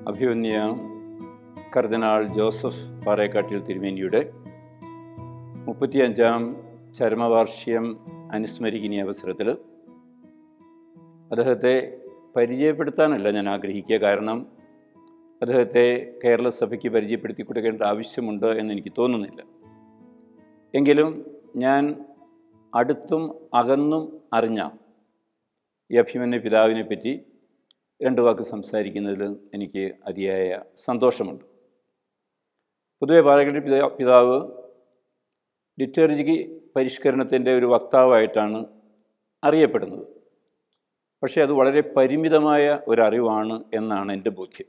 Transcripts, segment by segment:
അഭിമന്യ കർദിനാൾ ജോസഫ് പാറേക്കാട്ടിൽ തിരുമേനിയുടെ മുപ്പത്തിയഞ്ചാം ചരമവാർഷികം അനുസ്മരിക്കുന്ന ഈ അവസരത്തിൽ അദ്ദേഹത്തെ പരിചയപ്പെടുത്താനല്ല ഞാൻ ആഗ്രഹിക്കുക കാരണം അദ്ദേഹത്തെ കേരള സഭയ്ക്ക് പരിചയപ്പെടുത്തി കൊടുക്കേണ്ട ആവശ്യമുണ്ട് എന്ന് എനിക്ക് തോന്നുന്നില്ല എങ്കിലും ഞാൻ അടുത്തും അകന്നും അറിഞ്ഞ ഈ അഭിമന്യ പിതാവിനെ പറ്റി രണ്ട് വാക്ക് സംസാരിക്കുന്നതിൽ എനിക്ക് അതിയായ സന്തോഷമുണ്ട് പൊതുവെ പാലക്കാട് പിതാ പിതാവ് ലിറ്റർജിക്ക് പരിഷ്കരണത്തിൻ്റെ ഒരു വക്താവായിട്ടാണ് അറിയപ്പെടുന്നത് പക്ഷേ അത് വളരെ പരിമിതമായ ഒരറിവാണ് എന്നാണ് എൻ്റെ ബോധ്യം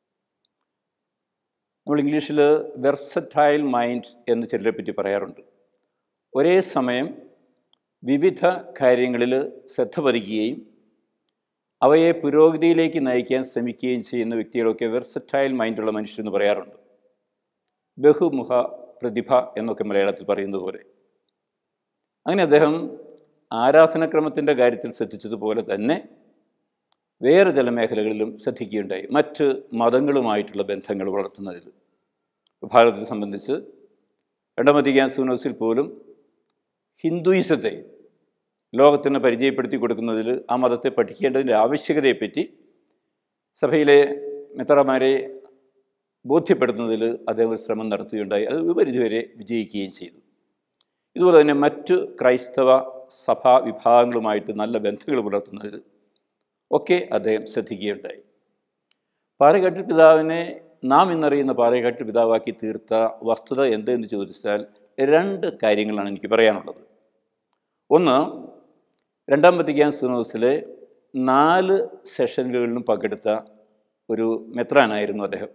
നമ്മൾ ഇംഗ്ലീഷിൽ വെർസറ്റൈൽ മൈൻഡ് എന്ന് ചിലരെ പറ്റി പറയാറുണ്ട് ഒരേ സമയം വിവിധ കാര്യങ്ങളിൽ ശ്രദ്ധ പതിക്കുകയും അവയെ പുരോഗതിയിലേക്ക് നയിക്കാൻ ശ്രമിക്കുകയും ചെയ്യുന്ന വ്യക്തികളൊക്കെ വെർസറ്റൈൽ മൈൻഡുള്ള മനുഷ്യരെന്ന് പറയാറുണ്ട് ബഹുമുഖ പ്രതിഭ എന്നൊക്കെ മലയാളത്തിൽ പറയുന്നത് പോലെ അങ്ങനെ അദ്ദേഹം ആരാധനക്രമത്തിൻ്റെ കാര്യത്തിൽ ശ്രദ്ധിച്ചതുപോലെ തന്നെ വേറെ ചില മേഖലകളിലും ശ്രദ്ധിക്കുകയുണ്ടായി മറ്റ് മതങ്ങളുമായിട്ടുള്ള ബന്ധങ്ങൾ വളർത്തുന്നതിൽ ഭാരതത്തെ സംബന്ധിച്ച് രണ്ടാം വത്തിക്കാൻ സൂനോസിൽ പോലും ഹിന്ദുയിസത്തെ ലോകത്തിന് പരിചയപ്പെടുത്തി കൊടുക്കുന്നതിൽ ആ മതത്തെ പഠിക്കേണ്ടതിൻ്റെ ആവശ്യകതയെപ്പറ്റി സഭയിലെ മെത്തറമാരെ ബോധ്യപ്പെടുത്തുന്നതിൽ അദ്ദേഹം ഒരു ശ്രമം നടത്തുകയുണ്ടായി അത് ഒരു പരിധിവരെ വിജയിക്കുകയും ചെയ്തു ഇതുപോലെ തന്നെ മറ്റ് ക്രൈസ്തവ സഭാ വിഭാഗങ്ങളുമായിട്ട് നല്ല ബന്ധങ്ങൾ പുലർത്തുന്നതിൽ ഒക്കെ അദ്ദേഹം ശ്രദ്ധിക്കുകയുണ്ടായി പാറേക്കാട്ട് പിതാവിനെ നാം ഇന്നറിയുന്ന പാറേക്കാട്ട് പിതാവാക്കി തീർത്ത വസ്തുത എന്തെന്ന് ചോദിച്ചാൽ രണ്ട് കാര്യങ്ങളാണ് എനിക്ക് പറയാനുള്ളത് ഒന്ന് രണ്ടാം വത്തിക്കാൻ സിനോസിലെ നാല് സെഷനുകളിലും പങ്കെടുത്ത ഒരു മെത്രാനായിരുന്നു അദ്ദേഹം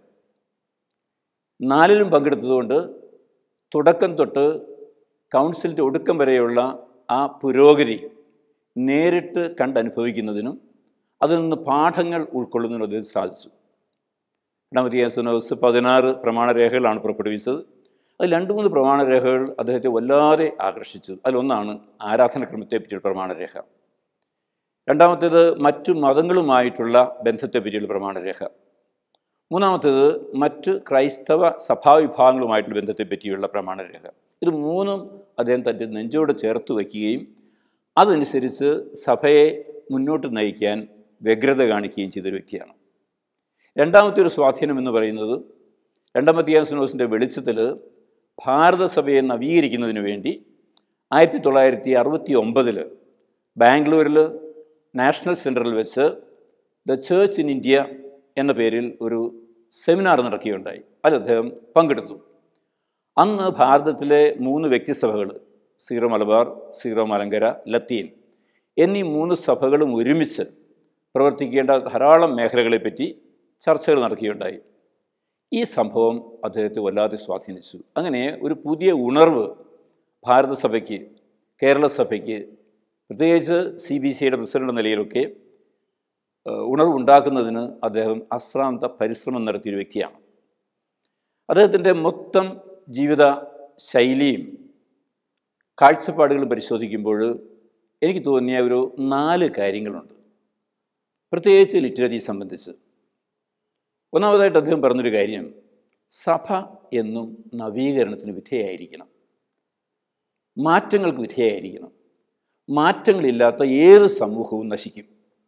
നാലിലും പങ്കെടുത്തതുകൊണ്ട് തുടക്കം തൊട്ട് കൗൺസിലിൻ്റെ ഒടുക്കം വരെയുള്ള ആ പുരോഗതി നേരിട്ട് കണ്ടനുഭവിക്കുന്നതിനും അതിൽ നിന്ന് പാഠങ്ങൾ ഉൾക്കൊള്ളുന്നതിനും അദ്ദേഹം സാധിച്ചു രണ്ടാമത്തെ സുനോസ് പതിനാറ് പ്രമാണരേഖകളാണ് പുറപ്പെടുവിച്ചത് അതിൽ രണ്ട് മൂന്ന് പ്രമാണരേഖകൾ അദ്ദേഹത്തെ വല്ലാതെ ആകർഷിച്ചു അതിലൊന്നാണ് ആരാധനക്രമത്തെ പറ്റിയുള്ള പ്രമാണരേഖ രണ്ടാമത്തേത് മറ്റു മതങ്ങളുമായിട്ടുള്ള ബന്ധത്തെ പറ്റിയുള്ള പ്രമാണരേഖ മൂന്നാമത്തേത് മറ്റ് ക്രൈസ്തവ സഭാവിഭാഗങ്ങളുമായിട്ടുള്ള ബന്ധത്തെ പറ്റിയുള്ള പ്രമാണരേഖ ഇത് മൂന്നും അദ്ദേഹം തൻ്റെ നെഞ്ചോട് ചേർത്ത് വയ്ക്കുകയും അതനുസരിച്ച് സഭയെ മുന്നോട്ട് നയിക്കാൻ വ്യഗ്രത കാണിക്കുകയും ചെയ്തൊരു വ്യക്തിയാണ് രണ്ടാമത്തെ ഒരു സ്വാധീനം എന്ന് പറയുന്നത് രണ്ടാമത്തെ യാൻസിനോസിൻ്റെ വെളിച്ചത്തിൽ ഭാരതസഭയെ നവീകരിക്കുന്നതിന് വേണ്ടി ആയിരത്തി തൊള്ളായിരത്തി അറുപത്തി ഒമ്പതിൽ ബാംഗ്ലൂരിൽ നാഷണൽ സെൻറ്ററിൽ വെച്ച് ദ ചേർച്ച് ഇൻ ഇന്ത്യ എന്ന പേരിൽ ഒരു സെമിനാർ നടക്കുകയുണ്ടായി അതിൽ അദ്ദേഹം പങ്കെടുത്തു അന്ന് ഭാരതത്തിലെ മൂന്ന് വ്യക്തിസഭകൾ സീറോ മലബാർ സീറോ മലങ്കര ലത്തീൻ എന്നീ മൂന്ന് സഭകളും ഒരുമിച്ച് പ്രവർത്തിക്കേണ്ട ധാരാളം മേഖലകളെപ്പറ്റി ചർച്ചകൾ നടക്കുകയുണ്ടായി ഈ സംഭവം അദ്ദേഹത്തെ വല്ലാതെ സ്വാധീനിച്ചു അങ്ങനെ ഒരു പുതിയ ഉണർവ് ഭാരതസഭയ്ക്ക് കേരള സഭയ്ക്ക് പ്രത്യേകിച്ച് സി ബി സിയുടെ പ്രസിഡന്റ് നിലയിലൊക്കെ ഉണർവുണ്ടാക്കുന്നതിന് അദ്ദേഹം അശ്രാന്ത പരിശ്രമം നടത്തിയൊരു വ്യക്തിയാണ് അദ്ദേഹത്തിൻ്റെ മൊത്തം ജീവിത ശൈലിയും കാഴ്ചപ്പാടുകളും പരിശോധിക്കുമ്പോൾ എനിക്ക് തോന്നിയ ഒരു നാല് കാര്യങ്ങളുണ്ട് പ്രത്യേകിച്ച് ലിറ്ററേച്ചി സംബന്ധിച്ച് ഒന്നാമതായിട്ട് അദ്ദേഹം പറഞ്ഞൊരു കാര്യം സഭ എന്നും നവീകരണത്തിന് വിധേയായിരിക്കണം മാറ്റങ്ങൾക്ക് വിധേയായിരിക്കണം മാറ്റങ്ങളില്ലാത്ത ഏത് സമൂഹവും നശിക്കും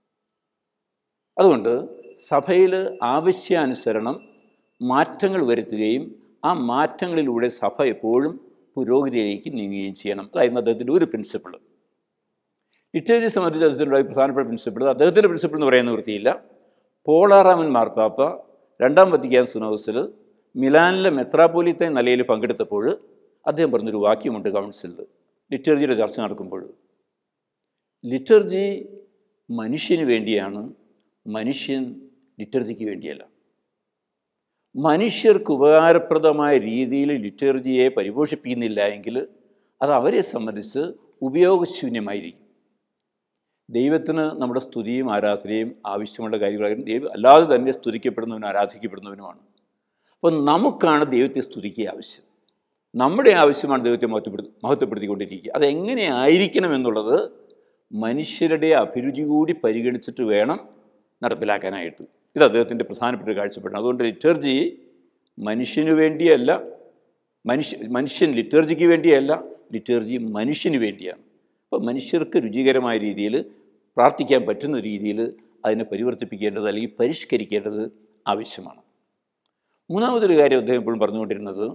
അതുകൊണ്ട് സഭയിൽ ആവശ്യാനുസരണം മാറ്റങ്ങൾ വരുത്തുകയും ആ മാറ്റങ്ങളിലൂടെ സഭ എപ്പോഴും പുരോഗതിയിലേക്ക് നീങ്ങുകയും ചെയ്യണം അതായിരുന്നു അദ്ദേഹത്തിൻ്റെ ഒരു പ്രിൻസിപ്പിൾ ലിറ്ററേച്ചർ സംബന്ധിച്ച് അദ്ദേഹത്തിൻ്റെ പ്രധാനപ്പെട്ട പ്രിൻസിപ്പിൾ അദ്ദേഹത്തിൻ്റെ പ്രിൻസിപ്പിൾ എന്ന് പറയാൻ നിവൃത്തിയില്ല പോളാറാമൻ മാർപ്പാപ്പ രണ്ടാം വത്തിക്കാൻ സുനോസിൽ മിലാനിലെ മെത്രാപോലിത്തെ നിലയിൽ പങ്കെടുത്തപ്പോൾ അദ്ദേഹം പറഞ്ഞൊരു വാക്യമുണ്ട് കൗൺസിലിൽ ലിറ്റർജിയുടെ ചർച്ച നടക്കുമ്പോൾ ലിറ്റർജി മനുഷ്യന് വേണ്ടിയാണ് മനുഷ്യൻ ലിറ്റർജിക്ക് വേണ്ടിയല്ല മനുഷ്യർക്ക് ഉപകാരപ്രദമായ രീതിയിൽ ലിറ്റർജിയെ പരിപോഷിപ്പിക്കുന്നില്ല എങ്കിൽ അത് അവരെ സംബന്ധിച്ച് ഉപയോഗശൂന്യമായിരിക്കും ദൈവത്തിന് നമ്മുടെ സ്തുതിയും ആരാധനയും ആവശ്യമുള്ള കാര്യങ്ങളായിരുന്നു ദൈവം അല്ലാതെ തന്നെ സ്തുതിക്കപ്പെടുന്നവനും ആരാധിക്കപ്പെടുന്നവനുമാണ് അപ്പോൾ നമുക്കാണ് ദൈവത്തെ സ്തുതിക്കുക ആവശ്യം നമ്മുടെ ആവശ്യമാണ് ദൈവത്തെ മഹത്വപ്പെടുത്തി മഹത്വപ്പെടുത്തിക്കൊണ്ടിരിക്കുക അതെങ്ങനെ ആയിരിക്കണം എന്നുള്ളത് മനുഷ്യരുടെ അഭിരുചി കൂടി പരിഗണിച്ചിട്ട് വേണം നടപ്പിലാക്കാനായിട്ട് ഇത് അദ്ദേഹത്തിൻ്റെ പ്രധാനപ്പെട്ട ഒരു കാഴ്ചപ്പാടാണ് അതുകൊണ്ട് ലിറ്റർജി മനുഷ്യന് വേണ്ടിയല്ല മനുഷ്യ മനുഷ്യൻ ലിറ്റർജിക്ക് വേണ്ടിയല്ല ലിറ്റർജി മനുഷ്യന് വേണ്ടിയാണ് അപ്പോൾ മനുഷ്യർക്ക് രുചികരമായ രീതിയിൽ പ്രാർത്ഥിക്കാൻ പറ്റുന്ന രീതിയിൽ അതിനെ പരിവർത്തിപ്പിക്കേണ്ടത് അല്ലെങ്കിൽ പരിഷ്കരിക്കേണ്ടത് ആവശ്യമാണ് മൂന്നാമതൊരു കാര്യം അദ്ദേഹം എപ്പോഴും പറഞ്ഞുകൊണ്ടിരുന്നത്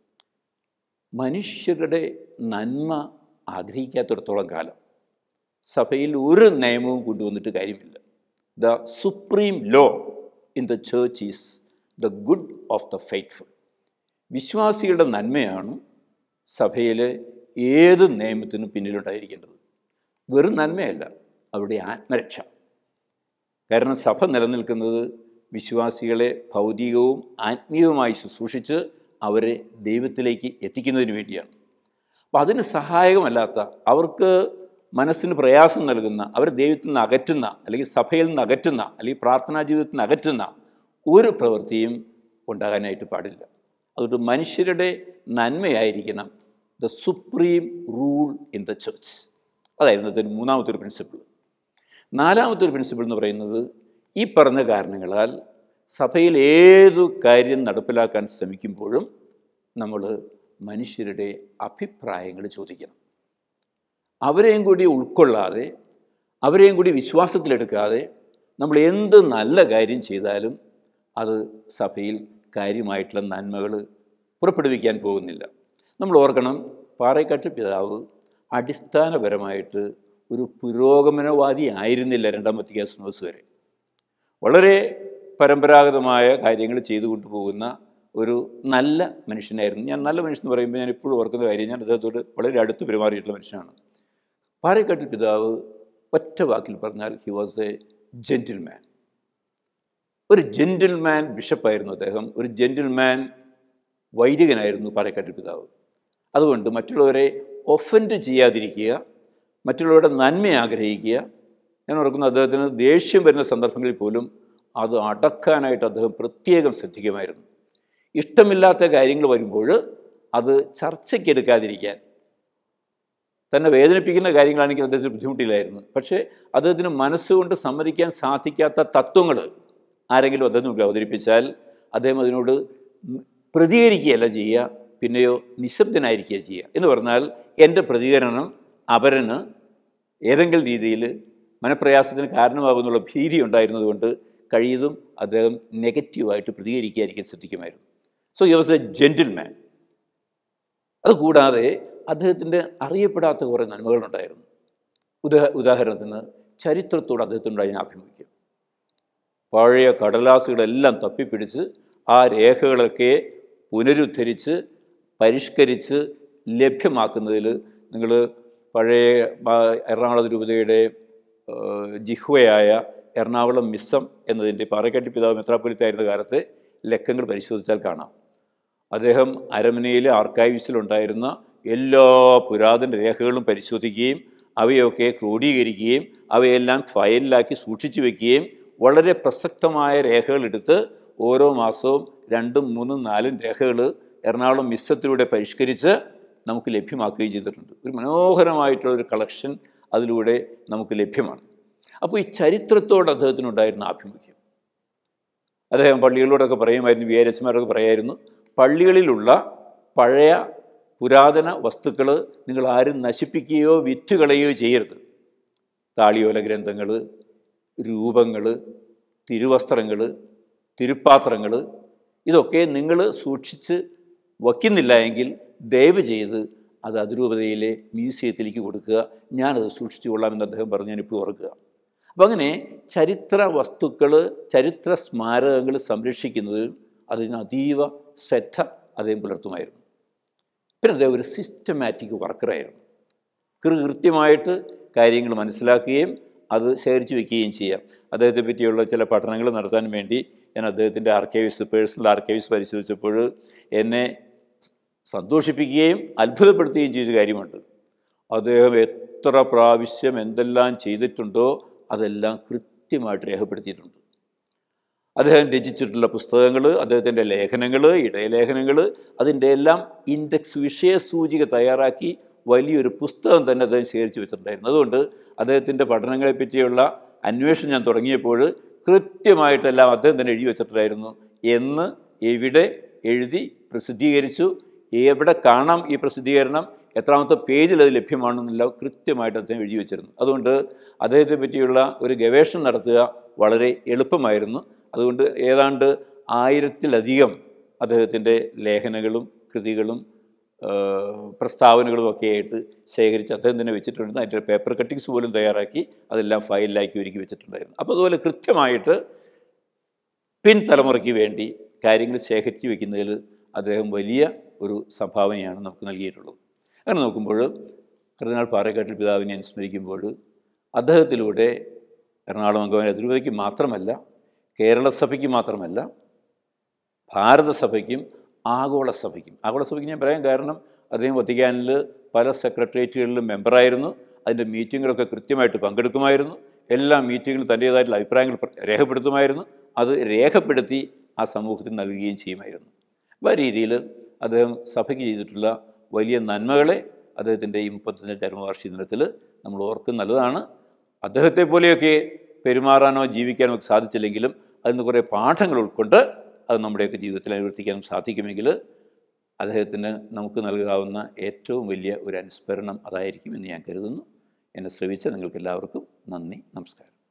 മനുഷ്യരുടെ നന്മ ആഗ്രഹിക്കാത്തിടത്തോളം കാലം സഭയിൽ ഒരു നിയമവും കൊണ്ടുവന്നിട്ട് കാര്യമില്ല the supreme law in the church is the good of the faithful വിശ്വാസികളുടെ നന്മയാണ് സഭയിലെ ഏത് നിയമത്തിനും പിന്നിലുണ്ടായിരിക്കേണ്ടത് വെറും നന്മയല്ല അവരുടെ ആത്മരക്ഷ കാരണം സഭ നിലനിൽക്കുന്നത് വിശ്വാസികളെ ഭൗതികവും ആത്മീയവുമായി ശുശ്രൂഷിച്ച് അവരെ ദൈവത്തിലേക്ക് എത്തിക്കുന്നതിന് വേണ്ടിയാണ് അപ്പം അതിന് സഹായകമല്ലാത്ത അവർക്ക് മനസ്സിന് പ്രയാസം നൽകുന്ന അവരെ ദൈവത്തിൽ നിന്ന് അകറ്റുന്ന അല്ലെങ്കിൽ സഭയിൽ നിന്ന് അകറ്റുന്ന അല്ലെങ്കിൽ പ്രാർത്ഥനാ ജീവിതത്തിൽ നിന്ന് അകറ്റുന്ന ഒരു പ്രവൃത്തിയും ഉണ്ടാകാനായിട്ട് പാടില്ല അതുകൊണ്ട് മനുഷ്യരുടെ നന്മയായിരിക്കണം the supreme rule in the church അതായിരുന്നു അതിന് മൂന്നാമത്തെ ഒരു പ്രിൻസിപ്പിൾ നാലാമത്തെ ഒരു പ്രിൻസിപ്പിൾ എന്ന് പറയുന്നത് ഈ പറഞ്ഞ കാരണങ്ങളാൽ സഭയിൽ ഏതു കാര്യം നടപ്പിലാക്കാൻ ശ്രമിക്കുമ്പോഴും നമ്മൾ മനുഷ്യരുടെ അഭിപ്രായങ്ങൾ ചോദിക്കണം അവരെയും കൂടി ഉൾക്കൊള്ളാതെ അവരെയും കൂടി വിശ്വാസത്തിലെടുക്കാതെ നമ്മൾ എന്ത് നല്ല കാര്യം ചെയ്താലും അത് സഭയിൽ കാര്യമായിട്ടുള്ള നന്മകൾ പുറപ്പെടുവിക്കാൻ പോകുന്നില്ല നമ്മൾ ഓർക്കണം പാറേക്കാട്ട് പിതാവ് അടിസ്ഥാനപരമായിട്ട് ഒരു പുരോഗമനവാദി ആയിരുന്നില്ല രണ്ടാം വത്തിക്കാസ്നോസ് വരെ വളരെ പരമ്പരാഗതമായ കാര്യങ്ങൾ ചെയ്തു കൊണ്ടുപോകുന്ന ഒരു നല്ല മനുഷ്യനായിരുന്നു ഞാൻ നല്ല മനുഷ്യൻ എന്ന് പറയുമ്പോൾ ഞാൻ ഇപ്പോഴും ഓർക്കുന്ന കാര്യം ഞാൻ അദ്ദേഹത്തോട് വളരെ അടുത്ത് പെരുമാറിയിട്ടുള്ള മനുഷ്യനാണ് പാറേക്കാട്ടിൽ പിതാവ് ഒറ്റ വാക്കിൽ പറഞ്ഞാൽ ഹി വാസ് എ ജെൻറ്റിൽമാൻ ഒരു ജെൻറ്റിൽമാൻ ബിഷപ്പായിരുന്നു അദ്ദേഹം ഒരു ജെൻറ്റിൽമാൻ വൈദികനായിരുന്നു പാറേക്കാട്ടിൽ പിതാവ് അതുകൊണ്ട് മറ്റുള്ളവരെ ഒഫൻഡ് ചെയ്യാതിരിക്കുക മറ്റുള്ളവരുടെ നന്മ ആഗ്രഹിക്കുക ഞാൻ ഓർക്കുന്നു അദ്ദേഹത്തിന് ദേഷ്യം വരുന്ന സന്ദർഭങ്ങളിൽ പോലും അത് അടക്കാനായിട്ട് അദ്ദേഹം പ്രത്യേകം ശ്രദ്ധിക്കുമായിരുന്നു ഇഷ്ടമില്ലാത്ത കാര്യങ്ങൾ വരുമ്പോൾ അത് ചർച്ചയ്ക്കെടുക്കാതിരിക്കാൻ തന്നെ വേദനിപ്പിക്കുന്ന കാര്യങ്ങളാണെങ്കിൽ അദ്ദേഹത്തിന് ബുദ്ധിമുട്ടില്ലായിരുന്നു പക്ഷേ അദ്ദേഹത്തിന് മനസ്സുകൊണ്ട് സമ്മതിക്കാൻ സാധിക്കാത്ത തത്വങ്ങൾ ആരെങ്കിലും അദ്ദേഹത്തിന് മുമ്പിൽ അവതരിപ്പിച്ചാൽ അദ്ദേഹം അതിനോട് പ്രതികരിക്കുകയല്ല ചെയ്യുക പിന്നെയോ നിശബ്ദനായിരിക്കുക ചെയ്യുക എന്ന് പറഞ്ഞാൽ എൻ്റെ പ്രതികരണം അപരന് ഏതെങ്കിലും രീതിയിൽ മനപ്രയാസത്തിന് കാരണമാകുന്നുള്ള ഭീതി ഉണ്ടായിരുന്നതുകൊണ്ട് കഴിയതും അദ്ദേഹം നെഗറ്റീവായിട്ട് പ്രതികരിക്കാതിരിക്കാൻ ശ്രദ്ധിക്കുമായിരുന്നു so you was a gentleman അതുകൂടാതെ അദ്ദേഹത്തിൻ്റെ അറിയപ്പെടാത്ത കുറേ നന്മകളുണ്ടായിരുന്നു ഉദാ ഉദാഹരണത്തിന് ചരിത്രത്തോട് അദ്ദേഹത്തിനുണ്ടായ ആഭിമുഖ്യം പഴയ കടലാസുകളെല്ലാം തപ്പിപ്പിടിച്ച് ആ രേഖകളൊക്കെ പുനരുദ്ധരിച്ച് പരിഷ്കരിച്ച് ലഭ്യമാക്കുന്നതിൽ നിങ്ങൾ പഴയ എറണാകുളം രൂപതയുടെ ജിഹ്വയായ എറണാകുളം മിസ്സം എന്നതിൻ്റെ പാറക്കാട്ടി പിതാവ് മെത്രാപ്പൊലിത്തായിരുന്ന കാലത്തെ ലക്കങ്ങൾ പരിശോധിച്ചാൽ കാണാം അദ്ദേഹം അരമനയിലെ ആർക്കൈവ്സിലുണ്ടായിരുന്ന എല്ലാ പുരാതന രേഖകളും പരിശോധിക്കുകയും അവയൊക്കെ ക്രോഡീകരിക്കുകയും അവയെല്ലാം ഫയലിലാക്കി സൂക്ഷിച്ചു വെക്കുകയും വളരെ പ്രസക്തമായ രേഖകളെടുത്ത് ഓരോ മാസവും രണ്ടും മൂന്നും നാലും രേഖകൾ എറണാകുളം മിസ്സത്തിലൂടെ പരിഷ്കരിച്ച് നമുക്ക് ലഭ്യമാക്കുകയും ചെയ്തിട്ടുണ്ട് ഒരു മനോഹരമായിട്ടുള്ള ഒരു കളക്ഷൻ അതിലൂടെ നമുക്ക് ലഭ്യമാണ് അപ്പോൾ ഈ ചരിത്രത്തോട് അദ്ദേഹത്തിനുണ്ടായിരുന്ന ആഭിമുഖ്യം അദ്ദേഹം പള്ളികളോടൊക്കെ പറയുമായിരുന്നു വികാരച്ചമാരൊക്കെ പറയായിരുന്നു പള്ളികളിലുള്ള പഴയ പുരാതന വസ്തുക്കൾ നിങ്ങൾ ആരും നശിപ്പിക്കുകയോ വിറ്റുകളയുകയോ ചെയ്യരുത് താളിയോല ഗ്രന്ഥങ്ങൾ രൂപങ്ങൾ തിരുവസ്ത്രങ്ങൾ തിരുപ്പാത്രങ്ങൾ ഇതൊക്കെ നിങ്ങൾ സൂക്ഷിച്ച് വയ്ക്കുന്നില്ല എങ്കിൽ ദയവ് ചെയ്ത് അത് അതിരൂപതയിലെ മ്യൂസിയത്തിലേക്ക് കൊടുക്കുക ഞാനത് സൂക്ഷിച്ചു കൊള്ളാമെന്ന് അദ്ദേഹം പറഞ്ഞു ഞാനിപ്പോൾ ഓർക്കുക അപ്പം അങ്ങനെ ചരിത്ര വസ്തുക്കൾ ചരിത്ര സ്മാരകങ്ങൾ സംരക്ഷിക്കുന്നതിൽ അതിന് അതീവ ശ്രദ്ധ അദ്ദേഹം പുലർത്തുമായിരുന്നു പിന്നെ അദ്ദേഹം ഒരു സിസ്റ്റമാറ്റിക് വർക്കറായിരുന്നു കൃത്യമായിട്ട് കാര്യങ്ങൾ മനസ്സിലാക്കുകയും അത് ശേഖരിച്ച് വയ്ക്കുകയും ചെയ്യാം അദ്ദേഹത്തെ പറ്റിയുള്ള ചില പഠനങ്ങൾ നടത്താൻ വേണ്ടി ഞാൻ അദ്ദേഹത്തിൻ്റെ ആർക്കൈവ്സ് പേഴ്സണൽ ആർക്കൈവ്സ് പരിശോധിച്ചപ്പോൾ എന്നെ സന്തോഷിപ്പിക്കുകയും അത്ഭുതപ്പെടുത്തുകയും ചെയ്ത കാര്യമുണ്ട് അദ്ദേഹം എത്ര പ്രാവശ്യം എന്തെല്ലാം ചെയ്തിട്ടുണ്ടോ അതെല്ലാം കൃത്യമായിട്ട് രേഖപ്പെടുത്തിയിട്ടുണ്ട് അദ്ദേഹം രചിച്ചിട്ടുള്ള പുസ്തകങ്ങൾ അദ്ദേഹത്തിൻ്റെ ലേഖനങ്ങൾ ഇടയലേഖനങ്ങൾ അതിൻ്റെ എല്ലാം ഇൻഡെക്സ് വിഷയസൂചിക തയ്യാറാക്കി വലിയൊരു പുസ്തകം തന്നെ അദ്ദേഹം ശേഖരിച്ചു വെച്ചിട്ടുണ്ടായിരുന്നു അതുകൊണ്ട് അദ്ദേഹത്തിൻ്റെ പഠനങ്ങളെ പറ്റിയുള്ള അന്വേഷണം ഞാൻ തുടങ്ങിയപ്പോൾ കൃത്യമായിട്ടെല്ലാം അദ്ദേഹം തന്നെ എഴുതി വെച്ചിട്ടുണ്ടായിരുന്നു എന്ന് എവിടെ എഴുതി പ്രസിദ്ധീകരിച്ചു എവിടെ കാണാം ഈ പ്രസിദ്ധീകരണം എത്രാമത്തെ പേജിൽ അത് ലഭ്യമാണെന്നെല്ലാം കൃത്യമായിട്ട് അദ്ദേഹം എഴുതി വെച്ചിരുന്നു അതുകൊണ്ട് അദ്ദേഹത്തെ പറ്റിയുള്ള ഒരു ഗവേഷണം നടത്തുക വളരെ എളുപ്പമായിരുന്നു അതുകൊണ്ട് ഏതാണ്ട് ആയിരത്തിലധികം അദ്ദേഹത്തിൻ്റെ ലേഖനങ്ങളും കൃതികളും ആ, പ്രസ്താവനകളും ഒക്കെ ആയിട്ട് ശേഖരിച്ച് അദ്ദേഹം തന്നെ വെച്ചിട്ടുണ്ട് അതിൻ്റെ പേപ്പർ കട്ടിങ്സ് പോലും തയ്യാറാക്കി അതെല്ലാം ഫയലിലാക്കി ഒരുക്കി വെച്ചിട്ടുണ്ടായിരുന്നു അപ്പോൾ അതുപോലെ കൃത്യമായിട്ട് പിൻതലമുറയ്ക്ക് വേണ്ടി കാര്യങ്ങൾ ശേഖരിച്ച് വെക്കുന്നതിൽ അദ്ദേഹം വലിയ ഒരു സംഭാവനയാണ് നമുക്ക് നൽകിയിട്ടുള്ളത് അങ്ങനെ നോക്കുമ്പോൾ കർദിനാൾ പാറക്കാട്ടിൽ പിതാവിനെ അനുസ്മരിക്കുമ്പോൾ അദ്ദേഹത്തിലൂടെ എറണാകുളം അംഗമായ അതിരൂപതയ്ക്ക് മാത്രമല്ല കേരള സഭയ്ക്ക് മാത്രമല്ല ഭാരതസഭയ്ക്കും ആഗോള സഭയ്ക്കും ആഗോള സഭയ്ക്ക് ഞാൻ പറയാൻ കാരണം അദ്ദേഹം വത്തിക്കാനിൽ പല സെക്രട്ടേറിയറ്റുകളിലും മെമ്പറായിരുന്നു അതിൻ്റെ മീറ്റിങ്ങുകളൊക്കെ കൃത്യമായിട്ട് പങ്കെടുക്കുമായിരുന്നു എല്ലാ മീറ്റിങ്ങിലും തൻ്റേതായിട്ടുള്ള അഭിപ്രായങ്ങൾ പ്ര- രേഖപ്പെടുത്തുമായിരുന്നു അത് രേഖപ്പെടുത്തി ആ സമൂഹത്തിന് നൽകുകയും ചെയ്യുമായിരുന്നു അപ്പോൾ ആ രീതിയിൽ അദ്ദേഹം സഭയ്ക്ക് ചെയ്തിട്ടുള്ള വലിയ നന്മകളെ അദ്ദേഹത്തിൻ്റെ ഈ മുപ്പത്തഞ്ച് ചരമവാർഷിക ദിനത്തിൽ നമ്മൾ ഓർക്കും നല്ലതാണ് അദ്ദേഹത്തെ പോലെയൊക്കെ പെരുമാറാനോ ജീവിക്കാനോ ഒക്കെ സാധിച്ചില്ലെങ്കിലും അതിൽ നിന്ന് കുറേ പാഠങ്ങൾ ഉൾക്കൊണ്ട് അത് നമ്മുടെയൊക്കെ ജീവിതത്തിൽ അനുവർത്തിക്കാനും സാധിക്കുമെങ്കിൽ അദ്ദേഹത്തിന് നമുക്ക് നൽകാവുന്ന ഏറ്റവും വലിയ ഒരു അനുസ്മരണം അതായിരിക്കും എന്ന് ഞാൻ കരുതുന്നു എന്നെ ശ്രവിച്ച നിങ്ങൾക്ക് എല്ലാവർക്കും നന്ദി നമസ്കാരം